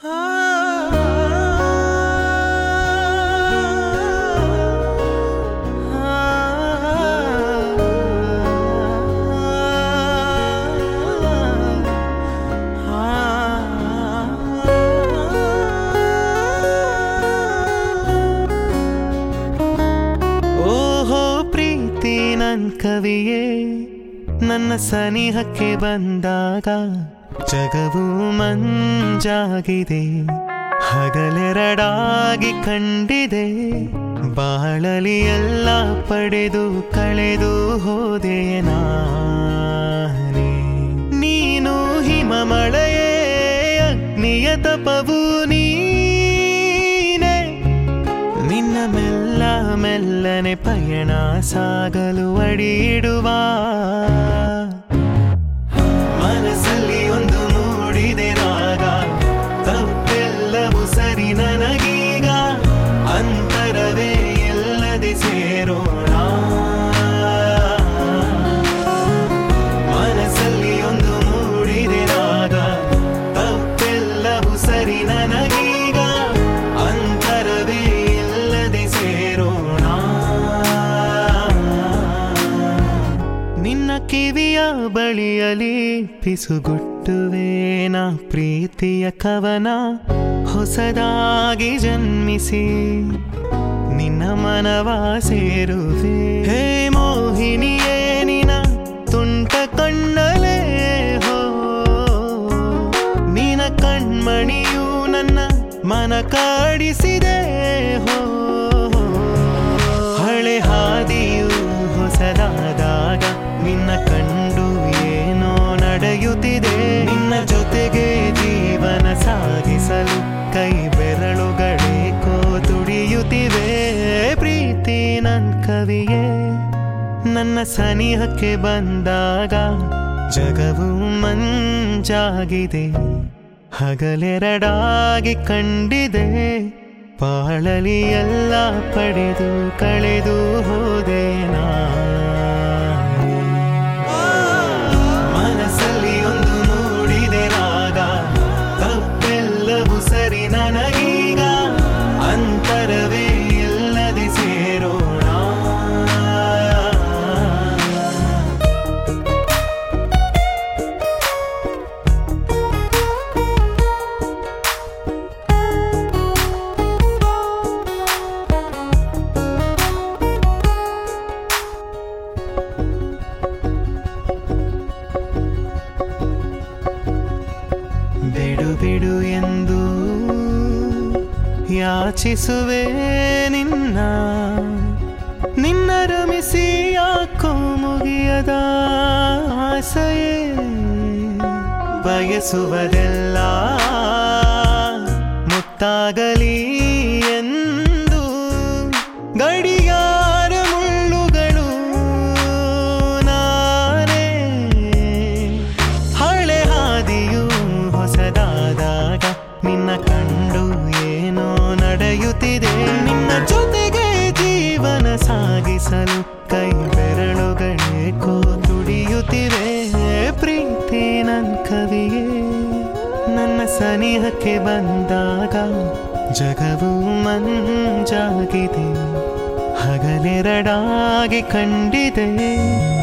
ಓಹೋ ಪ್ರೀತಿ ನನ್ ಕವಿಯೇ ನನ್ನ ಸನಿಹಕ್ಕೆ ಬಂದಾಗ ಜಗವು ಮಂಜಾಗಿದೆ ಹಗಲೆರಡಾಗಿ ಕಂಡಿದೆ ಬಾಳಲಿ ಎಲ್ಲ ಪಡೆದು ಕಳೆದು ಹೋದೆ ನಾನೇ ನೀನು ಹಿಮ ಮಳೆಯೇ ಅಗ್ನಿಯ ತಪವು ನೀನೇ ನಿನ್ನ ಮೆಲ್ಲ ಮೆಲ್ಲನೆ ಪಯಣ ಸಾಗಲು ಅಡಿಯಿಡುವ ಮನಸ್ಸಲ್ಲಿ ಒಂದು ಮೂಡಿದೆ ರಾಗ ತಪ್ಪೆಲ್ಲವೂ ಸರಿ ನನಗೀಗ ಅಂತರವೇ ಎಲ್ಲದೆ ಸೇರೋಣ ಮನಸ್ಸಲ್ಲಿ ಒಂದು ಮೂಡಿದೆ ರಾಗ ತಪ್ಪೆಲ್ಲವೂ ಸರಿ ನನಗೀಗ ಅಂತರವೇ ಇಲ್ಲದೆ ಸೇರೋಣ ನಿನ್ನ ಕಿವಿಯ ಬಳಿಯಲಿ ಪಿಸುಗುಟ್ಟುವೇನ ಪ್ರೀತಿಯ ಕವನ ಹೊಸದಾಗಿ ಜನ್ಮಿಸಿ ನಿನ್ನ ಮನವ ಸೇರುವೆ ಹೇ ಮೋಹಿನಿಯೇ ನಿನ ತುಂಟ ಕಣ್ಣಲೇ ಹೋ ನಿನ ಕಣ್ಮಣಿಯು ನನ್ನ ಮನ ಕಾಡಿಸಿದೆ ಹೋ ಹಳೆ ಹಾದಿಯು ಹೊಸದಾದಾಗ ನಿನ್ನ ಕಂಡು ಏನೋ ನಡೆಯುತ್ತಿದೆ ನಿನ್ನ ಜೊತೆಗೆ ಜೀವನ ಸಾಗಿಸಲು ಕೈ ಬೆರಳುಗಳೇಕೋ ತುಡಿಯುತ್ತಿವೆ ಪ್ರೀತಿ ನನ್ ಕವಿಯೇ ನನ್ನ ಸನಿಹಕ್ಕೆ ಬಂದಾಗ ಜಗವು ಮಂಜಾಗಿದೆ ಹಗಲೆರಡಾಗಿ ಕಂಡಿದೆ ಬಾಳಲಿ ಎಲ್ಲ ಪಡೆದು ಕಳೆದು ಹೋದೆ ನಾನೇ. ಮನಸ್ಸಲ್ಲಿ ಒಂದು ಮೂಡಿದೆ ರಾಗ ತಪ್ಪೆಲ್ಲವೂ ಸರಿ ನನಗೀಗ ಅಂತರವೇ ಇಲ್ಲದೆ ಸೇರೋಣ ಬಿಡು ಬಿಡು ಎಂದು ಯಾಚಿಸುವೆ ನಿನ್ನ ನಿನ್ನ ರಮಿಸಿ ಯಾಕೋ ಮುಗಿಯದ ಆಸೆಯೇ ಬಯಸುವುದೆಲ್ಲ ಮುತ್ತಾಗಲಿ ಎಂದು ಗಡಿಯಾರ ಮುಳ್ಳುಗಳು ನಾನೇ ಹಳೆ ಹಾದಿಯು ಹೊಸದಾದಾಗ ನಿನ್ನ ಕಂಡು ಏನೋ ನಡೆಯುತ್ತಿದೆ ನಿನ್ನ ಜೊತೆಗೆ ಜೀವನ ಸಾಗಿಸಲು ಕೈ ಬೆರಳುಗಳೇಕೋ ತುಡಿಯುತ್ತಿವೆ ಪ್ರೀತಿ ನನ್ ಕವಿಯೇ ನನ್ನ ಸನಿಹಕ್ಕೆ ಬಂದಾಗ ಜಗವು ಮಂಜಾಗಿದೆ ಹಗಲೆರಡಾಗಿ ಕಂಡಿದೆ